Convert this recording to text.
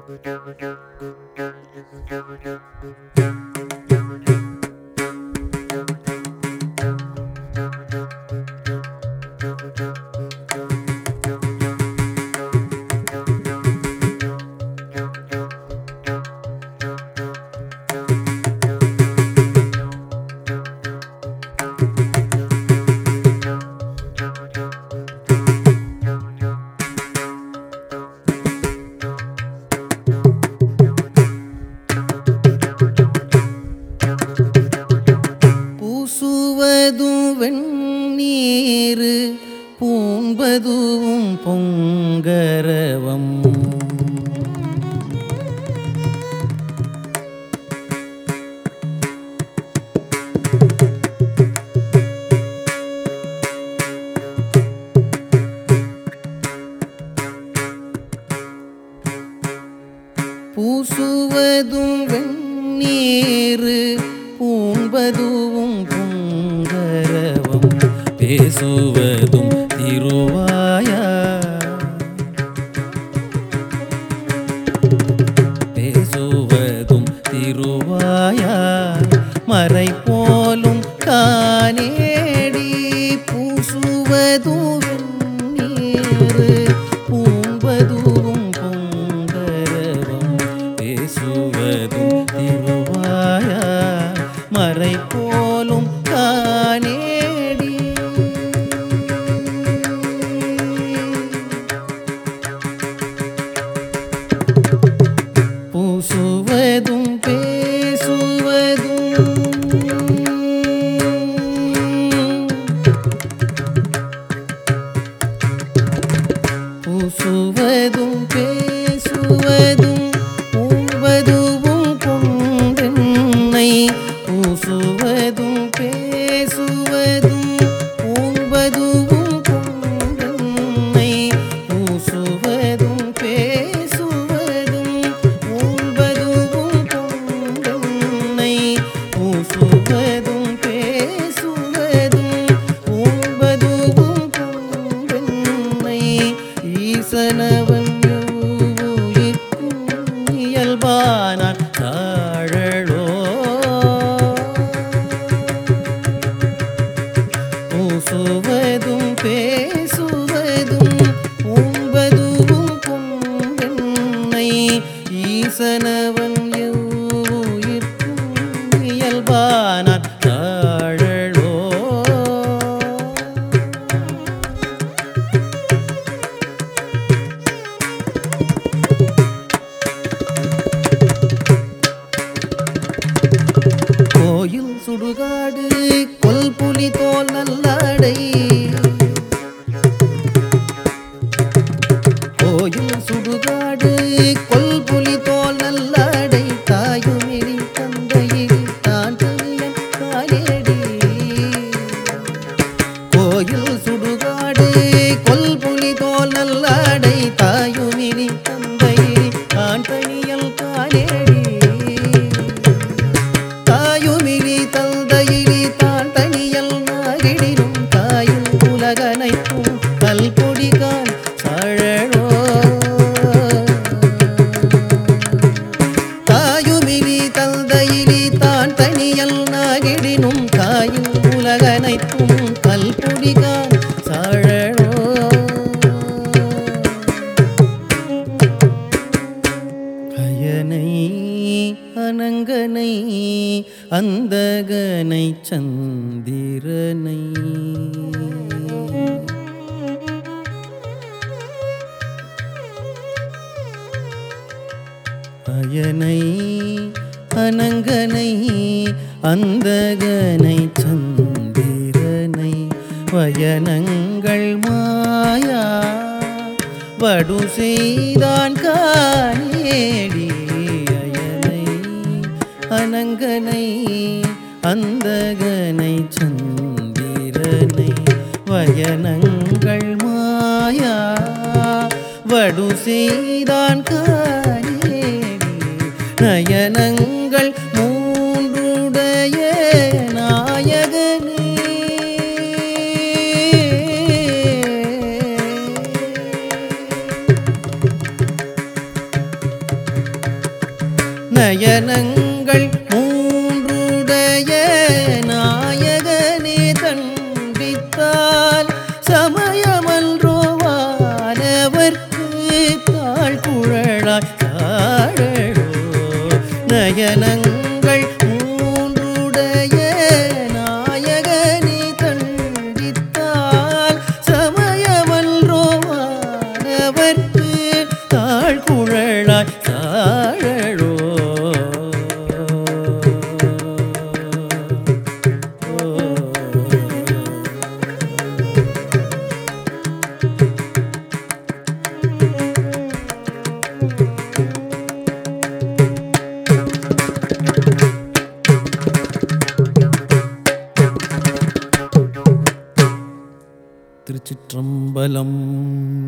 பூசுவதும் வெண்ணீரு பூம்பதுவும் பொங்கரவம் பூசுவதும் வெண்ணீரு பூம்பதுவும் பொங்கரவம் பேசுவதும் திருவாயா பேசுவதும் திருவாயா மறை போலும் காணேடி பூசுவதும் வெண்ணீரு பூம்பதுவும் பொங்கரவம் பேசுவதும் திருவாயா மறை போலும் காணேடி பூசுவதும் பேசுவதும் பூசுவதும் பேசுவதும் பூவதுவும் கொண்டென்னை பூசுவதும் பேசுவதும் பூவதுவும் கொண்டென்னை பூசுவதும் பேசுவதும் பூவதுவும் கொண்டென்னை பூசுவதும் பேசுவதும் பூவதுவும் கொண்டென்னை ஈசனவன் உயிர்க்கும் இயல்பானான் தாழலோ பூசுவதும் பேசுவதும் பூம்பதுவும் கொண்டென்னை ஈசனவன் உயிர்க்கும் இயல்பானான் தாழலோ கோயில் சுடுகாடு கொல்புலி தோல் நல்லடை கோயில் சுடுகாடு கொல்புலி தோல் நல்லடை தாயுமிரி தந்தையில் தான் தனியன் காலேடி கோயில் சுடுகாடு கொல்புலி தோல் நல்லடை தாயுமிரி தந்தையில் தான் தனியல் காலேடி தாயுமிழி தந்தையிலி தான் தனியல் நாகிடினும் தாயும் உலகனைக்கும் கல்பொடிகான் சழலோ தாயுமிழி தந்தையிலி தான் தனியல் நாகிடினும் தாயும் உலகனைக்கும் கல்பொடிகான் சழலோ அயனை அனங்கனை அந்தகனை சந்திரனை அயனை அனங்கனை அந்தகனை சந்திரனை வயனங்கள் மாயா வடு செய்தான் காணேடி அயனை அனங்கனை அந்தகனை சந்திரனை வயனங்கள் மாயா வடு செய்தான் காணேடி நயனங்கள் மூன்றுடைய நாயகனே நயனங்கள் மூன்றுடைய நாயகனே தண்டித்தால் சமயமன்றோ வானவர்க்கு தாழ் குழலாய் தாழலோ நயனங்கள் மூன்றுடைய நாயகனே தண்டித்தால் சமயமன்றோ வானவர்க்கு தாழ் குழலாய் தாழலோ திருச்சிற்றம்பலம்